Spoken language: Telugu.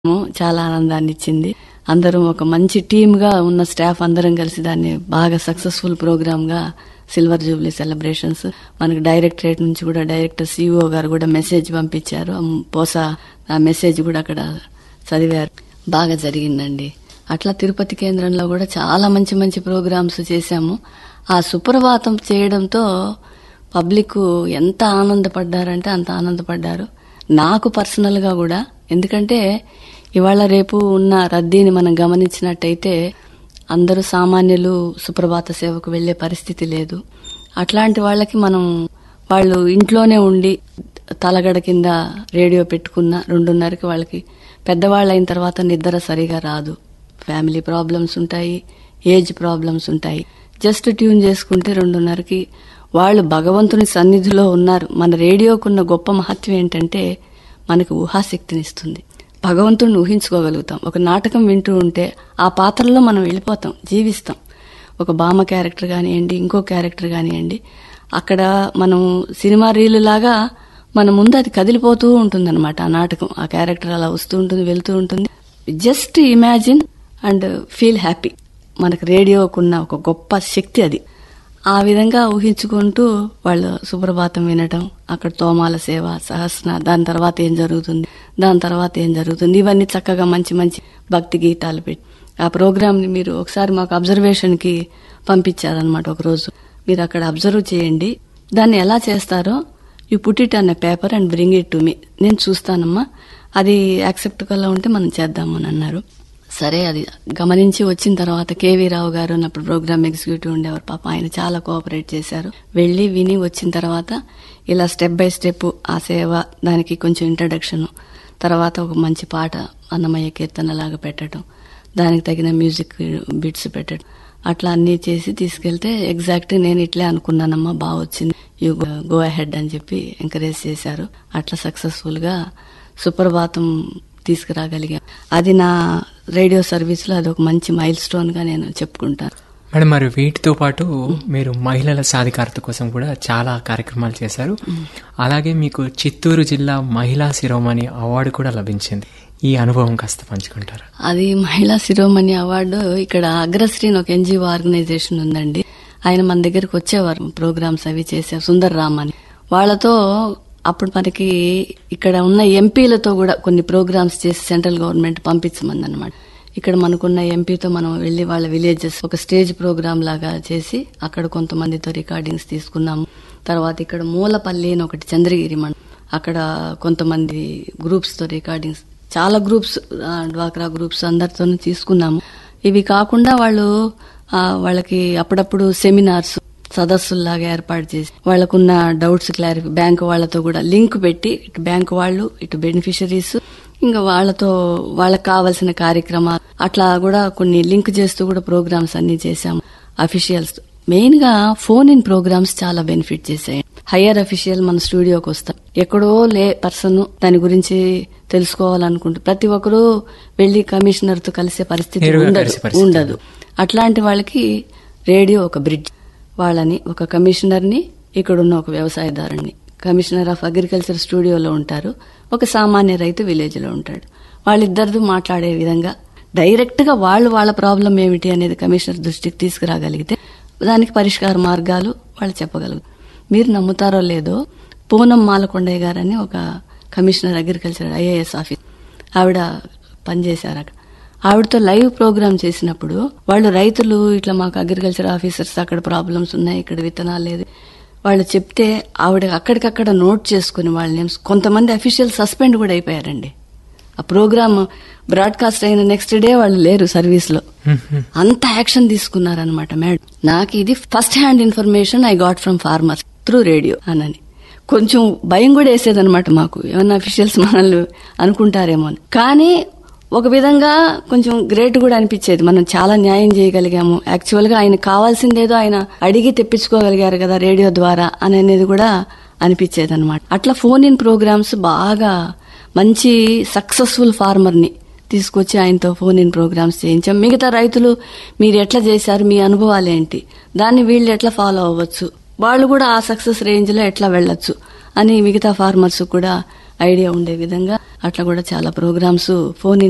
చాలా ఆనందాన్ని ఇచ్చింది అందరం ఒక మంచి టీమ్ గా ఉన్న స్టాఫ్ అందరం కలిసి దాన్ని బాగా సక్సెస్ఫుల్ ప్రోగ్రామ్ గా సిల్వర్ జూబ్లీ సెలబ్రేషన్స్ మనకి డైరెక్టరేట్ నుంచి కూడా డైరెక్టర్ సిఇఓ గారు కూడా మెసేజ్ పంపించారు ఆ బహుశా ఆ మెసేజ్ కూడా అక్కడ చదివారు బాగా జరిగిందండి అట్లా తిరుపతి కేంద్రంలో కూడా చాలా మంచి మంచి ప్రోగ్రామ్స్ చేశాము ఆ సుప్రభాతం చేయడంతో పబ్లిక్ ఎంత ఆనందపడ్డారంటే అంత ఆనందపడ్డారు నాకు పర్సనల్ గా కూడా ఎందుకంటే ఇవాళ రేపు ఉన్న రద్దీని మనం గమనించినట్టయితే అందరూ సామాన్యులు సుప్రభాత సేవకు వెళ్లే పరిస్థితి లేదు అట్లాంటి వాళ్ళకి మనం వాళ్ళు ఇంట్లోనే ఉండి తలగడ కింద రేడియో పెట్టుకున్న రెండున్నరకి వాళ్ళకి పెద్దవాళ్ళు అయిన తర్వాత నిద్ర సరిగా రాదు ఫ్యామిలీ ప్రాబ్లమ్స్ ఉంటాయి ఏజ్ ప్రాబ్లమ్స్ ఉంటాయి జస్ట్ ట్యూన్ చేసుకుంటే రెండున్నరకి వాళ్ళు భగవంతుని సన్నిధిలో ఉన్నారు మన రేడియోకున్న గొప్ప మహత్వం ఏంటంటే మనకు ఊహాశక్తినిస్తుంది భగవంతుడిని ఊహించుకోగలుగుతాం ఒక నాటకం వింటూ ఉంటే ఆ పాత్రలో మనం వెళ్ళిపోతాం జీవిస్తాం ఒక బామ్మ క్యారెక్టర్ కానివ్వండి ఇంకో క్యారెక్టర్ కానివ్వండి అక్కడ మనం సినిమా రీలు లాగా మన ముందు అది కదిలిపోతూ ఉంటుందన్నమాట ఆ నాటకం ఆ క్యారెక్టర్ అలా వస్తూ ఉంటుంది వెళ్తూ ఉంటుంది just imagine and feel happy మనకు రేడియోకున్న ఒక గొప్ప శక్తి అది ఆ విధంగా ఊహించుకుంటూ వాళ్ళు సుప్రభాతం వినటం అక్కడ తోమాల సేవ సహస్ర దాని తర్వాత ఏం జరుగుతుంది దాని తర్వాత ఏం జరుగుతుంది ఇవన్నీ చక్కగా మంచి మంచి భక్తి గీతాలు పెట్టి ఆ ప్రోగ్రామ్ ని మీరు ఒకసారి మాకు అబ్జర్వేషన్ కి పంపించారనమాట ఒక రోజు మీరు అక్కడ అబ్జర్వ్ చేయండి దాన్ని ఎలా చేస్తారో you put it on paper and bring it to me నేను చూస్తానమ్మా అది యాక్సెప్ట్ కల్లా ఉంటే మనం చేద్దాము అని అన్నారు సరే అది గమనించి వచ్చిన తర్వాత కేవీ రావు గారు అన్నప్పుడు ప్రోగ్రామ్ ఎగ్జిక్యూటివ్ ఉండేవారు పాప ఆయన చాలా కోఆపరేట్ చేశారు వెళ్లి విని వచ్చిన తర్వాత ఇలా స్టెప్ బై స్టెప్ ఆ సేవ దానికి కొంచెం ఇంట్రడక్షన్ తర్వాత ఒక మంచి పాట అన్నమయ్య కీర్తన లాగా పెట్టడం దానికి తగిన మ్యూజిక్ బిట్స్ పెట్టడం అట్లా అన్ని చేసి తీసుకెళ్తే ఎగ్జాక్ట్ నేను ఇట్లే అనుకున్నానమ్మా బాగా వచ్చింది యూ గో అహెడ్ అని చెప్పి ఎంకరేజ్ చేశారు అట్లా సక్సెస్ఫుల్ గా సుప్రభాతం తీసుకురాగలిగాం అది నా రేడియో సర్వీస్ లో అది ఒక మంచి మైల్ స్టోన్ గా నేను చెప్పుకుంటాను మేడం మరి వీటితో పాటు మీరు మహిళల సాధికారత కోసం కూడా చాలా కార్యక్రమాలు చేశారు అలాగే మీకు చిత్తూరు జిల్లా మహిళా శిరోమణి అవార్డు కూడా లభించింది ఈ అనుభవం కాస్త పంచుకుంటారు అది మహిళా శిరోమణి అవార్డు ఇక్కడ అగ్రశ్రీ అని ఒక ఎన్జిఓ ఆర్గనైజేషన్ ఉందండి ఆయన మన దగ్గరకు వచ్చేవారు ప్రోగ్రామ్స్ అవి చేసే సుందర్ రామ్ అని వాళ్ళతో అప్పుడు మనకి ఇక్కడ ఉన్న ఎంపీలతో కూడా కొన్ని ప్రోగ్రామ్స్ చేసి సెంట్రల్ గవర్నమెంట్ పంపించమంది అనమాట ఇక్కడ మనకున్న ఎంపీతో మనం వెళ్లి వాళ్ళ విలేజెస్ ఒక స్టేజ్ ప్రోగ్రామ్ లాగా చేసి అక్కడ కొంతమందితో రికార్డింగ్స్ తీసుకున్నాము తర్వాత ఇక్కడ మూలపల్లి అని ఒకటి చంద్రగిరి మండలం అక్కడ కొంతమంది గ్రూప్స్ తో రికార్డింగ్స్ చాలా గ్రూప్స్ ఆ, డ్వాక్రా గ్రూప్స్ అందరితోనూ తీసుకున్నాము ఇవి కాకుండా వాళ్ళు ఆ, వాళ్ళకి అప్పుడప్పుడు సెమినార్స్ సదస్సుల్లాగా ఏర్పాటు చేసి వాళ్ళకున్న డౌట్స్ క్లారిఫై బ్యాంకు వాళ్ళతో కూడా లింక్ పెట్టి ఇటు బ్యాంకు వాళ్ళు ఇటు బెనిఫిషరీస్ ఇంకా వాళ్ళతో వాళ్ళకి కావాల్సిన కార్యక్రమాలు అట్లా కూడా కొన్ని లింక్ చేస్తూ కూడా ప్రోగ్రామ్స్ అన్ని చేశాము అఫీషియల్స్ మెయిన్ గా ఫోన్ ఇన్ ప్రోగ్రామ్స్ చాలా బెనిఫిట్ చేశాయి హయ్యర్ అఫీషియల్ మన స్టూడియోకి వస్తాం ఎక్కడో లే పర్సన్ దాని గురించి తెలుసుకోవాలనుకుంటే ప్రతి ఒక్కరూ వెళ్లి కమిషనర్ తో కలిసే పరిస్థితి నేరుగా ఉండదు కలిసే పరిస్థితి ఉండదు అట్లాంటి వాళ్ళకి రేడియో ఒక బ్రిడ్జ్ వాళ్ళని ఒక కమిషనర్ ని ఇక్కడున్న ఒక వ్యవసాయదారుని కమిషనర్ ఆఫ్ అగ్రికల్చర్ స్టూడియోలో ఉంటారు ఒక సామాన్య రైతు విలేజ్ లో ఉంటాడు వాళ్ళిద్దరిది మాట్లాడే విధంగా డైరెక్ట్ గా వాళ్ళు వాళ్ళ ప్రాబ్లం ఏమిటి అనేది కమిషనర్ దృష్టికి తీసుకురాగలిగితే దానికి పరిష్కార మార్గాలు వాళ్ళు చెప్పగలుగుతారు మీరు నమ్ముతారో లేదో పూనం మాలకొండయ్య గారని ఒక కమిషనర్ అగ్రికల్చర్ ఐఏఎస్ ఆఫీస్ ఆవిడ పనిచేశారు అక్కడ ఆవిడతో లైవ్ ప్రోగ్రామ్ చేసినప్పుడు వాళ్ళు రైతులు ఇట్లా మాకు అగ్రికల్చర్ ఆఫీసర్స్ అక్కడ ప్రాబ్లమ్స్ ఉన్నాయి ఇక్కడ విత్తనాలు లేదు వాళ్ళు చెప్తే ఆవిడ అక్కడికక్కడ నోట్ చేసుకుని వాళ్ళ నేమ్స్ కొంతమంది అఫీషియల్ సస్పెండ్ కూడా అయిపోయారండి ఆ ప్రోగ్రామ్ బ్రాడ్కాస్ట్ అయిన నెక్స్ట్ డే వాళ్ళు లేరు సర్వీస్ లో అంత యాక్షన్ తీసుకున్నారనమాట మేడం నాకు ఇది first hand information I got from farmers through radio అనని కొంచెం భయం కూడా వేసేదనమాట మాకు ఏమన్నా అఫీషియల్స్ మనల్ని అనుకుంటారేమో అని కానీ ఒక విధంగా కొంచెం గ్రేట్ కూడా అనిపించేది మనం చాలా న్యాయం చేయగలిగాము యాక్చువల్ గా ఆయన కావాల్సిందేదో ఆయన అడిగి తెప్పించుకోగలిగారు కదా రేడియో ద్వారా అని అనేది కూడా అనిపించేది అనమాట అట్లా ఫోన్ ఇన్ ప్రోగ్రామ్స్ బాగా మంచి సక్సెస్ఫుల్ ఫార్మర్ ని తీసుకొచ్చి ఆయనతో ఫోన్ ఇన్ ప్రోగ్రామ్స్ చేయించాం మిగతా రైతులు మీరు ఎట్లా చేశారు మీ అనుభవాలు ఏంటి దాన్ని వీళ్ళు ఎట్లా ఫాలో అవ్వచ్చు వాళ్ళు కూడా ఆ సక్సెస్ రేంజ్ లో ఎట్లా వెళ్ళొచ్చు అని మిగతా ఫార్మర్స్ కూడా ఐడియా ఉండే విధంగా అట్లా కూడా చాలా ప్రోగ్రామ్స్ ఫోన్ ఇన్